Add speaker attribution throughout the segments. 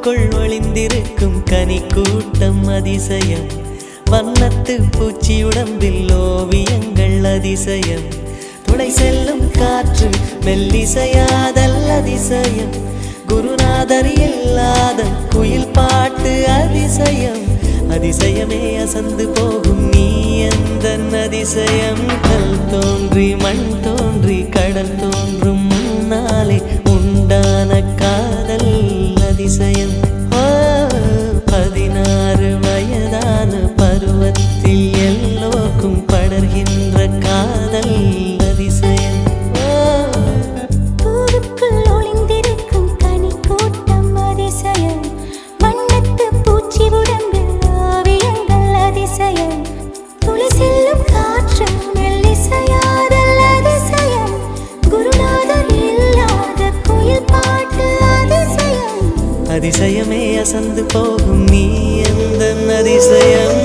Speaker 1: பூவுக்குள் ஒளிந்திருக்கும் கனி கூட்டம் அதிசயம் வண்ணத்து பூச்சி உடம்பில் ஓவியங்கள் அதிசயம் துளை செல்லும் காற்று மெல்லிசையாதல் அதிசயம் குருநாதர் இல்லாத குயில் பாட்டு அதிசயம் அதிசயமே அசந்து போகும் நீ எந்த அதிசயம் கல் தோன்றி மண் தோன்றி கடல் தோன்றும் முன்னாலே உண்டான காதல் அதிசயம் ஓ, பதினாறு வயதான பருவத்தில் எல்லோருக்கும் படர்கின்ற காதல் அதிசயம் ஓ,
Speaker 2: பூவுக்குள் ஒளிந்திருக்கும் கனி கூட்டம் அதிசயம் வண்ணத்து பூச்சி உடம்பில் ஓவியங்கள் அதிசயம் துளி செல்லும் காற்று மெல்லிசையாதல் அதிசயம் குருநாதர் இல்லாத குயில் பாட்டு அதிசயம்
Speaker 1: அதிசயமே அசந்து போகும் நீ எந்த அதிசயம்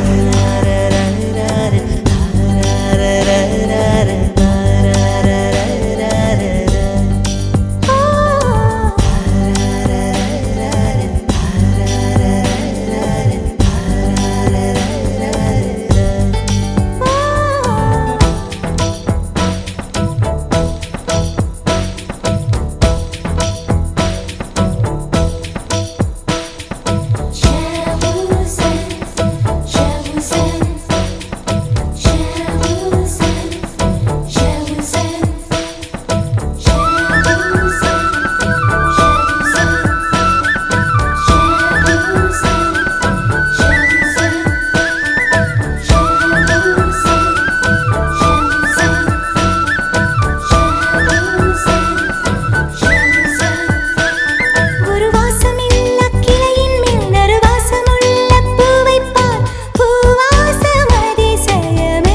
Speaker 2: ஒரு வாசமில்ல கிளையின் மேல் நறுவாசமுள்ள பூவைப் பார். பூவாசம் அதிசயமே.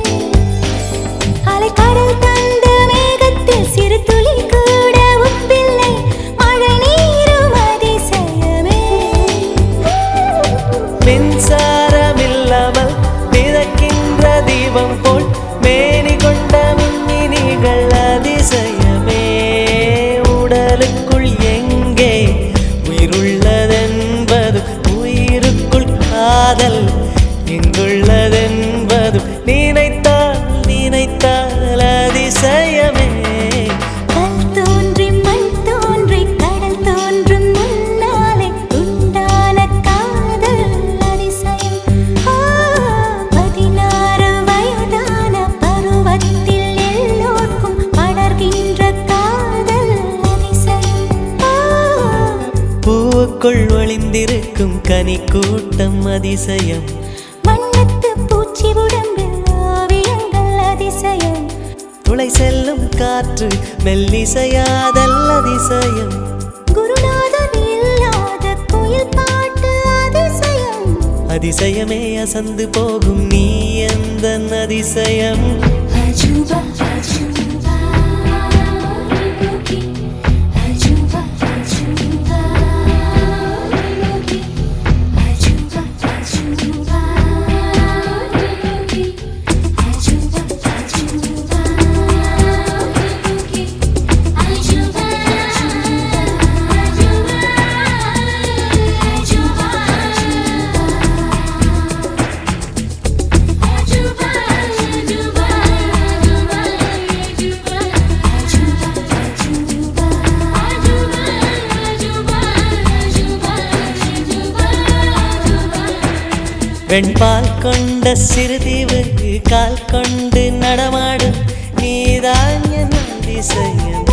Speaker 2: அலைக்கடல் தந்த மேகத்தில் சிறு துளி கூட உப்பில்லை. மழை நீரும் அதிசயமே.
Speaker 1: மின்சாரமில்லாமல் மிதக்கின்ற தீபம் போல் மேனி கொண்ட மின்மினிகள் அதிசயமே உடலுக்குள் எங்கே உயிருள்ளதென்பது உயிருக்குள் காதல் எங்குள்ளதென்பது நினைத்தால் நினைத்தால் அதிசயமே
Speaker 2: கல் தோன்றி மண் தோன்றி கடல் தோன்றும் முன்னாலே உண்டான காதல் அதிசயம். ஆ, பதினாறு வயதான பருவத்தில் எல்லோர்க்கும் படர்கின்ற காதல் அதிசயம். ஆ,
Speaker 1: பூவுக்குள் ஒளிந்திருக்கும் கனி கூட்டம் அதிசயம்
Speaker 2: வண்ணத்து பூச்சி உடம்பில் ஓவியங்கள் அதிசயம்
Speaker 1: துளை செல்லும் காற்று மெல்லிசையாதல் அதிசயம்
Speaker 2: குருநாதர் இல்லாத குயில் பாட்டு அதிசயம்
Speaker 1: அதிசயமே அசந்து போகும் நீ எந்த அதிசயம்
Speaker 2: அஜூபா அஜூபா யோகி அஜூபா அஜூபா யோகி அஜூபா அஜூபா யோகி அஜூபா அஜூபா யோகி அஜூபா அஜூபா அஜூபா அஜூபா
Speaker 1: வெண்பால் கொண்ட சிறுதீவு கால் கொண்டு நடமாடும் நீதான் என் அதிசயம்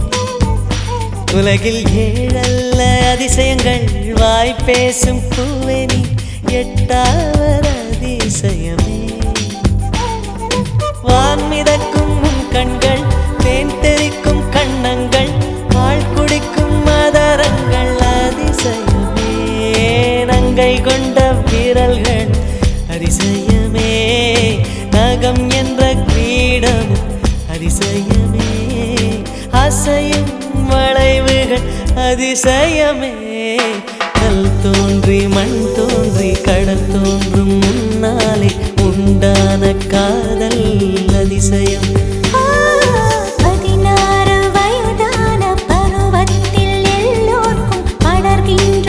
Speaker 1: உலகில் ஏழல்ல அதிசயங்கள் வாய் பேசும் பூவெனி எட்டாவது அதிசயமே வான் மிதக்கும் உன் கண்கள் தேன் தெறிக்கும் கண்ணங்கள் பால் குடிக்கும் மதரங்கள் அதிசயமே நங்கை கொண்ட விரல்கள் அதிசயமே நகம் என்ற கிரீடம் அதிசயமே அசையும் வளைவுகள் அதிசயமே கல் தோன்றி மண் தோன்றி கடல் தோன்றும் முன்னாலே உண்டான காதல் அதிசயம்
Speaker 2: பதினாறு வயதான பருவத்தில் எல்லோர்க்கும் படர்கின்ற